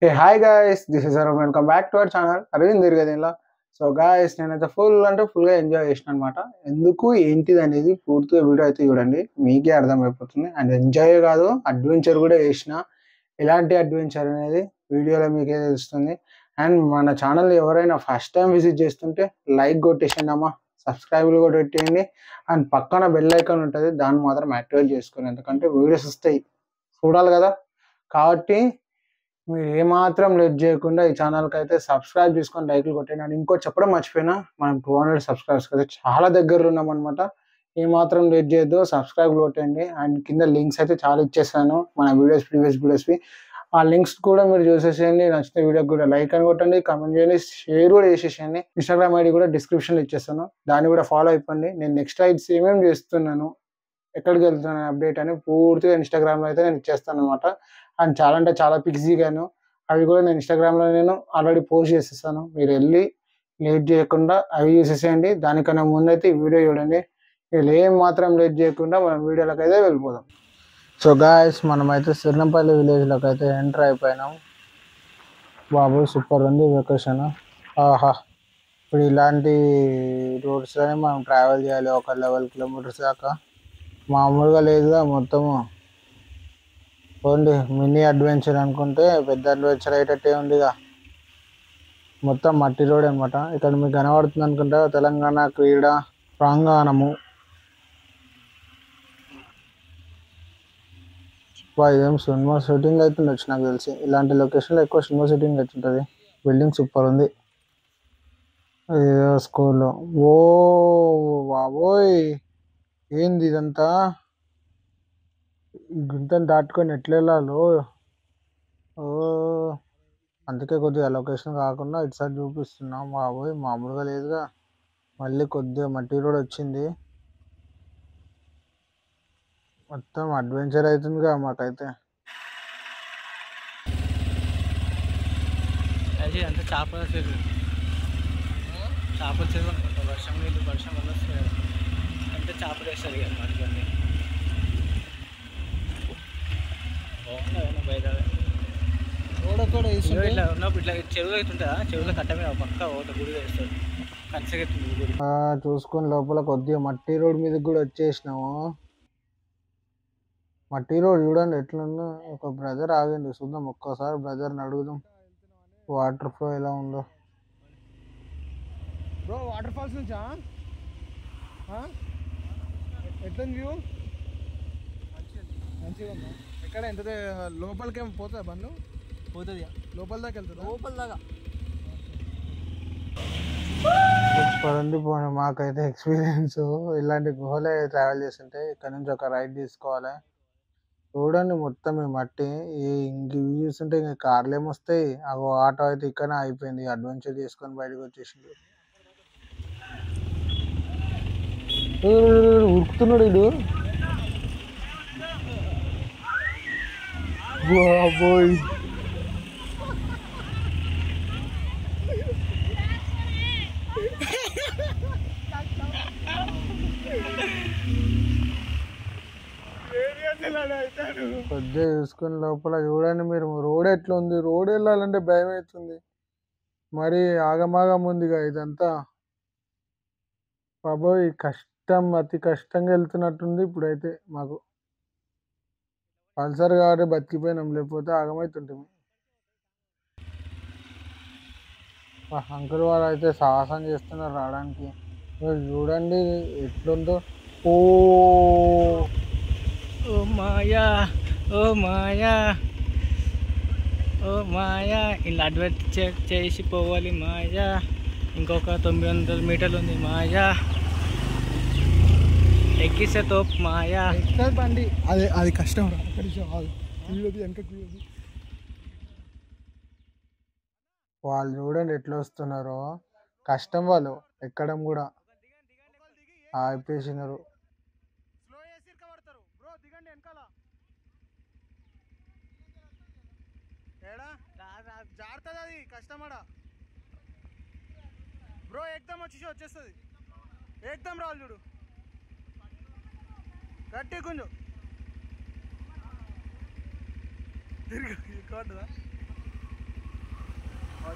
Hey hi guys this is Arav welcome back to our channel Aravind దీర్ఘదీన్లో so guys నేనైతే full అంటే ఫుల్గా enjoy చేసిన అనమాట ఎందుకు ఏంటిది అనేది పూర్తిగా వీడియో అయితే చూడండి మీకే అర్థమైపోతుంది అండ్ ఎంజాయ్ కాదు అడ్వెంచర్ కూడా చేసిన ఎలాంటి అడ్వెంచర్ అనేది వీడియోలో మీకే తెలుస్తుంది అండ్ మన ఛానల్ ఎవరైనా ఫస్ట్ టైం విజిట్ చేస్తుంటే లైక్ కొట్టేసేయండి అమ్మా సబ్స్క్రైబ్ కూడా పెట్టేయండి అండ్ పక్కన బెల్ ఐకాన్ ఉంటుంది దాన్ని మాత్రం యాక్టివేట్ చేసుకోండి ఎందుకంటే వీడియోస్ వస్తాయి చూడాలి కదా కాబట్టి మీరు ఏమాత్రం లేట్ చేయకుండా ఈ ఛానల్కి అయితే సబ్స్క్రైబ్ చేసుకొని లైక్లు కొట్టండి అండ్ ఇంకోటి చెప్పడం మర్చిపోయినా మనం టూ హండ్రెడ్ సబ్స్క్రైబర్స్ అయితే చాలా దగ్గరలో ఉన్నామన్నమాట ఏమాత్రం లేట్ చేయొద్దు సబ్స్క్రైబ్ కొట్టండి అండ్ కింద లింక్స్ అయితే చాలా ఇచ్చేసాను మన వీడియోస్ ప్రీవియస్ వీడియోస్వి ఆ లింక్స్ కూడా మీరు చూసేసేయండి నచ్చిన వీడియోకి కూడా లైక్ అని కొట్టండి కామెంట్ చేయండి షేర్ కూడా చేసేసేయండి ఇన్స్టాగ్రామ్ ఐడి కూడా డిస్క్రిప్షన్లో ఇచ్చేస్తాను దాన్ని కూడా ఫాలో అయిపోండి నేను నెక్స్ట్ రైడ్స్ ఏమేమి చేస్తున్నాను ఎక్కడికి వెళ్తున్నాను అప్డేట్ అని పూర్తిగా ఇన్స్టాగ్రామ్లో అయితే నేను ఇచ్చేస్తాను అనమాట అండ్ చాలా అంటే చాలా పిక్స్ దిగాను అవి కూడా నేను ఇన్స్టాగ్రామ్లో నేను ఆల్రెడీ పోస్ట్ చేసేసాను మీరు వెళ్ళి లేట్ చేయకుండా అవి చూసేసేయండి దానికన్నా ముందైతే ఈ వీడియో చూడండి వీళ్ళు ఏం మాత్రం లేట్ చేయకుండా మనం వీడియోలోకి అయితే వెళ్ళిపోదాం సో గాయస్ మనమైతే సిర్నంపల్లి విలేజ్లోకి అయితే ఎంటర్ అయిపోయినాం బాబు సూపర్ ఉంది లొకేషన్ ఆహా ఇప్పుడు ఇలాంటి రోడ్స్లోనే మనం ట్రావెల్ చేయాలి ఒక లెవెల్ కిలోమీటర్స్ దాకా మామూలుగా లేదుగా మొత్తము ఓన్లీ మినీ అడ్వెంచర్ అనుకుంటే పెద్ద అడ్వెంచర్ అయ్యేటట్టే ఉందిగా మొత్తం మట్టి రోడ్ అనమాట ఇక్కడ మీకు కనబడుతుంది అనుకుంటా తెలంగాణ క్రీడా ప్రాంగణము వా, ఇదేం సినిమా షూటింగ్ అవుతుండొచ్చు నాకు తెలిసి ఇలాంటి లొకేషన్లో ఎక్కువ సినిమా షూటింగ్ అవుతుంటుంది బిల్డింగ్ సూపర్ ఉంది ఏదో స్కూల్లో ఓ బాబోయ్ ఏంది ఇదంతా ఈ గుంతను దాటుకొని ఎట్లా వెళ్ళాలో ఓ అందుకే కొద్దిగా లొకేషన్ కాకుండా ఇటు సైడ్ చూపిస్తున్నాం బాబోయ్ మామూలుగా లేదుగా మళ్ళీ కొద్దిగా మట్టి రోడ్ వచ్చింది మొత్తం అడ్వెంచర్ అవుతుందిగా మాకైతే అది అంటే చేపల చెరువు చేపల చెరువు అనుకుంటా వర్షం నీళ్ళు వర్షం వల్ల వస్తాయి కదా. అంటే చేపలు వేస్తారు ఇక మనకి బాగుంది బయట రోడ్ కూడా ఇదిగో ఇట్లా ఉన్నప్పుడు ఇట్లా చెరువు అవుతుంటుందా చెరువులో కట్ట మీద పక్క ఒక గుడి వేస్తారు కంచగెత్తుంది గుడి ఆ, చూసుకొని లోపల కొద్దిగా మట్టి రోడ్ మీదకి కూడా వచ్చేసినాము మట్టి రోడ్ చూడండి ఎట్లుందో ఒక బ్రదర్ ఆగండి చూద్దాం ఒక్కసారి బ్రదర్ని అడుగుదాం వాటర్ ఫ్లో ఎలా ఉందో బ్రో వాటర్ ఫాల్స్ నుంచా ఎట్లా వ్యూ మంచిగా ఉందా ఎక్కడ ఎంత దే- లోపలికి ఏం పోతుందా బండ్లు పోతుంది లోపల దాకా వెళ్తుందా లోపల దాకా సూపర్ ఉంది పోనీ మాకైతే ఎక్స్పీరియన్స్ ఇలాంటి గుహలే ట్రావెల్ చేస్తుంటే ఇక్కడ నుంచి ఒక రైడ్ తీసుకోవాలి చూడండి మొత్తం ఈ మట్టి ఈ ఇంక ఇవి చూస్తుంటే ఇంకా కార్లు ఏమొస్తాయి ఆ ఆటో అయితే ఇక్కడనే అయిపోయింది అడ్వెంచర్ చేసుకొని బయటకు వచ్చేసింది ఏ, ఉరుకుతున్నాడు ఇడు బాబోయ్ కొద్దిగా చూసుకుని లోపల చూడండి మీరు రోడ్ ఎట్లా ఉంది రోడ్ వెళ్ళాలంటే భయం అవుతుంది మరి ఆగమాగం ఉందిగా ఇదంతా బాబోయ్ కష్టం అతి కష్టంగా వెళ్తున్నట్టుంది ఇప్పుడైతే మాకు పల్సర్ కాబట్టి బతికిపోయినాం లేకపోతే ఆగమవుతుంటుంది అంకుల్ వాళ్ళు అయితే సాహసం చేస్తున్నారు రావడానికి మీరు చూడండి ఎట్లుందో ఓ ఓ మాయా ఓ మాయా ఓ మాయా ఇలా అడ్వెంచర్ చేసి పోవాలి మాయా ఇంకొక తొమ్మిది వందల మీటర్లు ఉంది మాయా ఎక్కిస్తే తోపు మాయా ఎక్కడ బండి అది అది కష్టం రా అక్కడి నుంచి ఆగు. వీడియోది వెనక వీడియోది వాళ్ళు చూడండి ఎట్లా వస్తున్నారో కష్టం వాళ్ళు ఎక్కడం కూడా ఆపేసినారు స్లో చేసి ఇరకబడతారు బ్రో దిగండి వెనకాల ఏడా జారుతుంది అది కష్టమడా బ్రో ఏకదం వచ్చేసి వచ్చేస్తుంది ఏకదం రావాలి చూడు గట్టి కొంచెం తిరిగి ఎక్కువ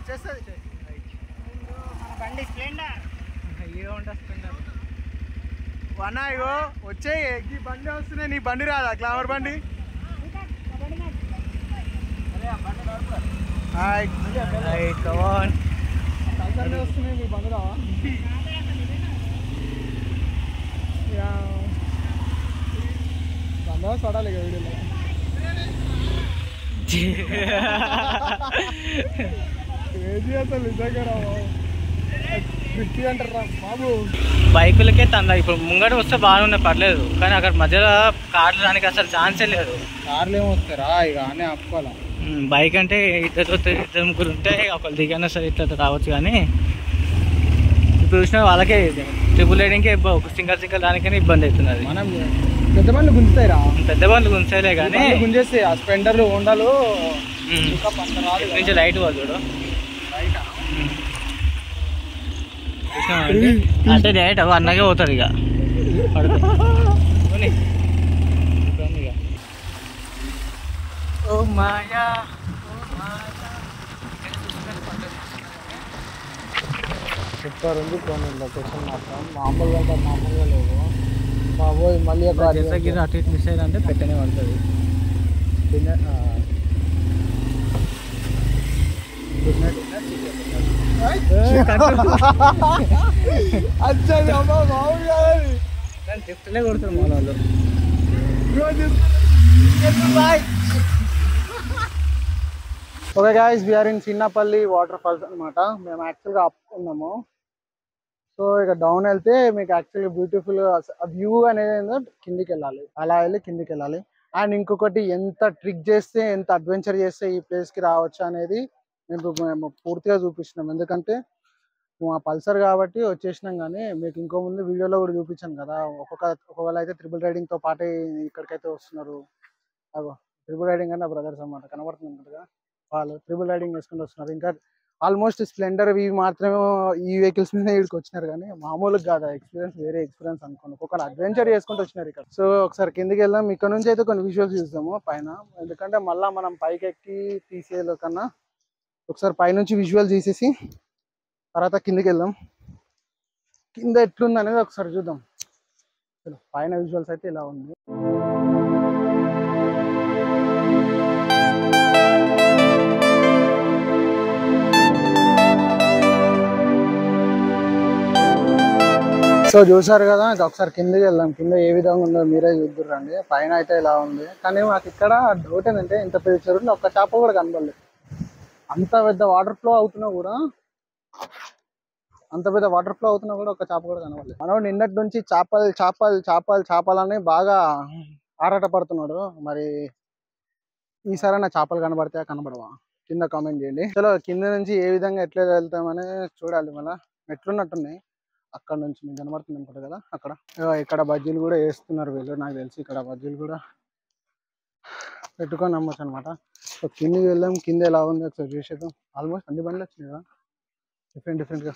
వచ్చేస్తుంది బండి స్ప్లెండర్ హీరో ఉంటా స్ప్లెండర్ వన్నా ఇగో వచ్చే ఈ బండి వస్తున్నాయి నీ బండి రాదా గ్లామర్ బండి హాయ్ కమాన్ పైసలు వస్తున్నాయి మీ బండి రావా యా. బండి చూడాలి ఇక వీడియోలో ఏది అసలు నిజంగా రా బాబు ఫిఫ్టీ అంటారా బాబు బైకులకే తంద ఇప్పుడు ముంగట వస్తే బాగానే ఉన్నాయి పర్లేదు కానీ అక్కడ మధ్యలో కార్లు రానికి అసలు ఛాన్సే లేదు కార్లు ఏమొస్తారా ఇక అన్నీ ఆపుకోవాలా ఉమ్, బైక్ అంటే ఇద్దరు వస్తే ఇద్దరు ముగ్గురు ఉంటే ఒకళ్ళు దిగైనా సరే ఇట్లా రావచ్చు కానీ ఇప్పుడు చూసిన వాళ్ళకే ట్రిపుల్ రైడింగ్కే ఇబ్బంది ఒక సింగల్ సింగల్ దానికైనా ఇబ్బంది అవుతున్నది మనం పెద్ద బండ్లు గుంజుతాయి రా పెద్ద బండ్లు గుంచలే కానీ బండ్లు గుంజేస్తాయి ఆ స్పెండర్లు హోండాలు ఉమ్, ఇంకా పంట రాదు ఇటు నుంచి లైట్ పోదు చూడు రైటా ఉమ్. చూసినావా అంటే? అంటే డైరెక్ట్ అవి అన్నగే పోతారు ఇక పడుకో. పోనీ. ఇబ్బంది ఇక. ఓ మాయా ఓ మాయా సూపర్ ఉంది కొన్ని లొకేషన్ మాత్రం మామూలుగా అంటే మామూలుగా లేవు బాబోయ్ మళ్ళీ ఒక జత గిరి అటు ఇటు మిస్ అయిందంటే పెట్టనే పడుతుంది డిన్నర్ అచ్చది అమ్మా మామూలు కాదని గిఫ్ట్లే కొడుతారు మన వాళ్ళు okay guys we're in Chinnapalli waterfalls అనమాట మేము యాక్చువల్గా అప్ ఉన్నాము సో ఇక డౌన్ వెళ్తే మీకు యాక్చువల్గా బ్యూటిఫుల్ వ్యూ అనేది ఏందో కిందికి వెళ్ళాలి అలా వెళ్ళి కిందికి వెళ్ళాలి అండ్ ఇంకొకటి ఎంత ట్రిక్ చేస్తే ఎంత అడ్వెంచర్ చేస్తే ఈ ప్లేస్కి రావచ్చు అనేది మేము మేము పూర్తిగా చూపిస్తున్నాం ఎందుకంటే మా పల్సర్ కాబట్టి వచ్చేసినాం కానీ మీకు ఇంకో ముందు వీడియోలో కూడా చూపించాను కదా ఒక్కొక్క ఒకవేళ అయితే ట్రిపుల్ రైడింగ్తో పాటే ఇక్కడికైతే వస్తున్నారు అగో ట్రిపుల్ రైడింగ్ అంటే బ్రదర్స్ అన్నమాట కనబడుతుంది కదా వాళ్ళు ట్రిపుల్ రైడింగ్ వేసుకుంటూ వస్తున్నారు ఇంకా ఆల్మోస్ట్ స్ప్లెండర్ ఇవి మాత్రమే ఈ వెహికల్స్ మీద ఇక్కడికి వచ్చినారు కానీ మామూలుగా కాదు ఎక్స్పీరియన్స్ వేరే ఎక్స్పీరియన్స్ అనుకోండి ఒక్కొక్కరు అడ్వెంచర్ చేసుకుంటూ వచ్చినారు ఇక్కడ సో ఒకసారి కిందికి వెళ్దాం ఇక్కడ నుంచి అయితే కొన్ని విజువల్స్ చూద్దాము పైన ఎందుకంటే మళ్ళీ మనం పైకి ఎక్కి తీసేలో కన్నా ఒకసారి పైనుంచి విజువల్ తీసేసి తర్వాత కిందికి వెళ్దాం కింద ఎట్లుంది అనేది ఒకసారి చూద్దాం చలో, పైన విజువల్స్ అయితే ఇలా ఉంది సో చూసారు కదా ఇక ఒకసారి కిందకి వెళ్దాం కింద ఏ విధంగా ఉందో మీరే చూద్దురండి పైన అయితే ఇలా ఉంది కానీ మాకు ఇక్కడ డౌట్ ఏంటంటే ఇంత పెద్ద చెరువులో ఒక్క చేప కూడా కనబడలేదు అంత పెద్ద వాటర్ ఫ్లో అవుతున్నా కూడా అంత పెద్ద వాటర్ ఫ్లో అవుతున్నా కూడా ఒక చేప కూడా కనబడలేదు మనోడు నిన్నటి నుంచి చేపలు చేపలు చేపలు చేపలని బాగా ఆరాట పడుతున్నాడు మరి ఈసారి చేపలు కనబడతాయా కనబడవా కింద కామెంట్ చేయండి చలో కింద నుంచి ఏ విధంగా ఎట్లా వెళ్తామని చూడాలి మళ్ళీ మెట్లున్నట్టున్నాయి అక్కడ నుంచి మీకు కనబడుతుంది అనుకుంటా కదా అక్కడ ఇగో ఇక్కడ బజ్జీలు కూడా వేస్తున్నారు వీళ్ళు నాకు తెలిసి ఇక్కడ బజ్జీలు కూడా పెట్టుకొని అమ్మచ్చు అనమాట సో కిందికి వెళ్దాం కింద ఎలా ఉంది ఒకసారి చూసేద్దాం ఆల్మోస్ట్ అన్ని బండ్లు వచ్చినాయి కదా డిఫరెంట్ డిఫరెంట్గా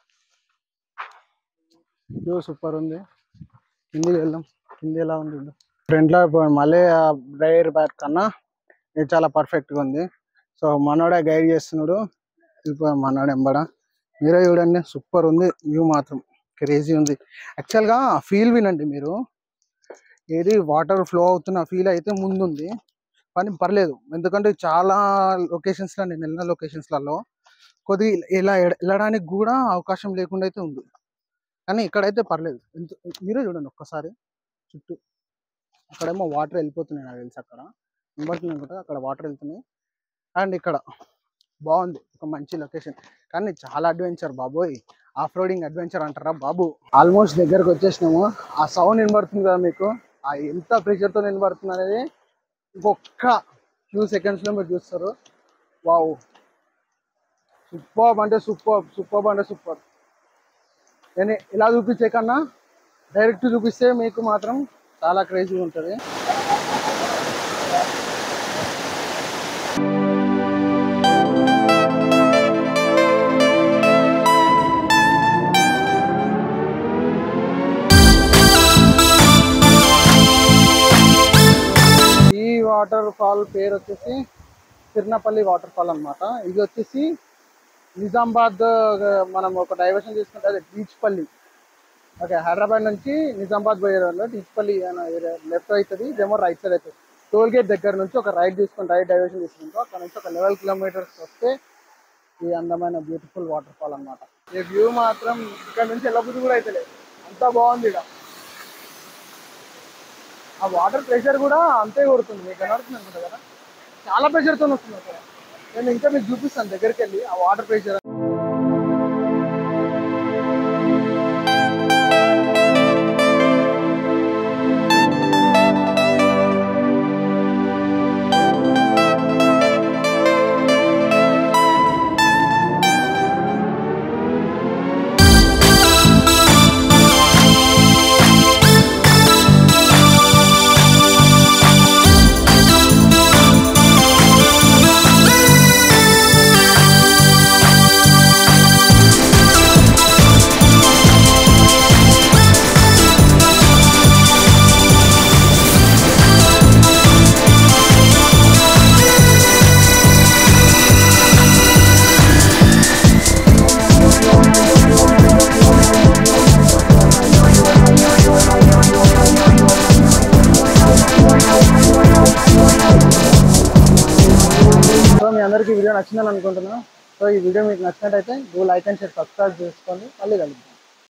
వ్యూ సూపర్ ఉంది కిందికి వెళ్దాం కింది ఎలా ఉంది ఫ్రంట్లో మళ్ళీ డ్రైవర్ బ్యాక్ కన్నా ఇది చాలా పర్ఫెక్ట్గా ఉంది సో మనోడే గైడ్ చేస్తున్నాడు ఇప్పుడు మనోడు ఎంబడ మీరే చూడండి సూపర్ ఉంది వ్యూ మాత్రం క్రేజీ ఉంది యాక్చువల్గా ఫీల్ వినండి మీరు ఏది వాటర్ ఫ్లో అవుతున్న ఫీల్ అయితే ముందుంది కానీ పర్లేదు ఎందుకంటే చాలా లొకేషన్స్లో నేను వెళ్ళిన లొకేషన్స్లలో కొద్ది ఇలా ఎడ- వెళ్ళడానికి కూడా అవకాశం లేకుండా అయితే ఉంది కానీ ఇక్కడైతే పర్లేదు ఎంత- మీరే చూడండి ఒక్కసారి చుట్టూ అక్కడేమో వాటర్ వెళ్ళిపోతున్నాయి నాకు తెలిసి అక్కడ వినబడుతుంది అనుకుంటా అక్కడ వాటర్ వెళ్తున్నాయి అండ్ ఇక్కడ బాగుంది ఒక మంచి లొకేషన్ కానీ చాలా అడ్వెంచర్ బాబోయ్ ఆఫ్ రోడింగ్ అడ్వెంచర్ అంటారా బాబు ఆల్మోస్ట్ దగ్గరకు వచ్చేసినాము ఆ సౌండ్ వినబడుతుంది కదా మీకు ఆ ఎంత pressure తో వినబడుతుంది అనేది ఇంకొక ఫ్యూ సెకండ్స్లో మీరు చూస్తారు వావ్ సూపర్ అంటే సూపర్ సూపర్ అంటే సూపర్ నేను ఇలా చూపించే కన్నా డైరెక్ట్ చూపిస్తే మీకు మాత్రం చాలా క్రేజీగా ఉంటుంది ఈ వాటర్ ఫాల్ పేరు వచ్చేసి తిరునపల్లి వాటర్ ఫాల్ అన్నమాట ఇది వచ్చేసి నిజామాబాద్ ఆ, మనం ఒక డైవర్షన్ తీసుకుంటే అదే బీచ్పల్లి ఓకే హైదరాబాద్ నుంచి నిజామాబాద్ పోయే దారిలో బీచ్పల్లి అనే ఏరియా లెఫ్ట్ అవుతుంది ఇదేమో రైట్ సైడ్ అవుతుంది టోల్ గేట్ దగ్గర నుంచి ఒక రైట్ తీసుకుని రైట్ డైవర్షన్ తీసుకుంటాం అక్కడ నుంచి ఒక లెవెల్ కిలోమీటర్స్ వస్తే ఈ అందమైన బ్యూటిఫుల్ వాటర్ ఫాల్ అన్నమాట ఈ వ్యూ మాత్రం ఇక్కడ నుంచి వెళ్ళబుద్ధి కూడా అయితే అంతా బాగుంది ఇక్కడ ఆ వాటర్ ప్రెషర్ కూడా అంతే కొడుతుంది మీకు కనబడుతుంది అనుకుంటా కదా చాలా ప్రెషర్తో వస్తుంది అక్కడ నేను ఇంకా మీకు చూపిస్తాను దగ్గరికి వెళ్ళి ఆ వాటర్ ప్రెషర్ సో మీ అందరికీ వీడియో నచ్చిందని అనుకుంటున్నాను సో ఈ వీడియో మీకు నచ్చినట్టయితే do like and share subscribe చేసుకోండి మళ్ళీ కలుద్దాం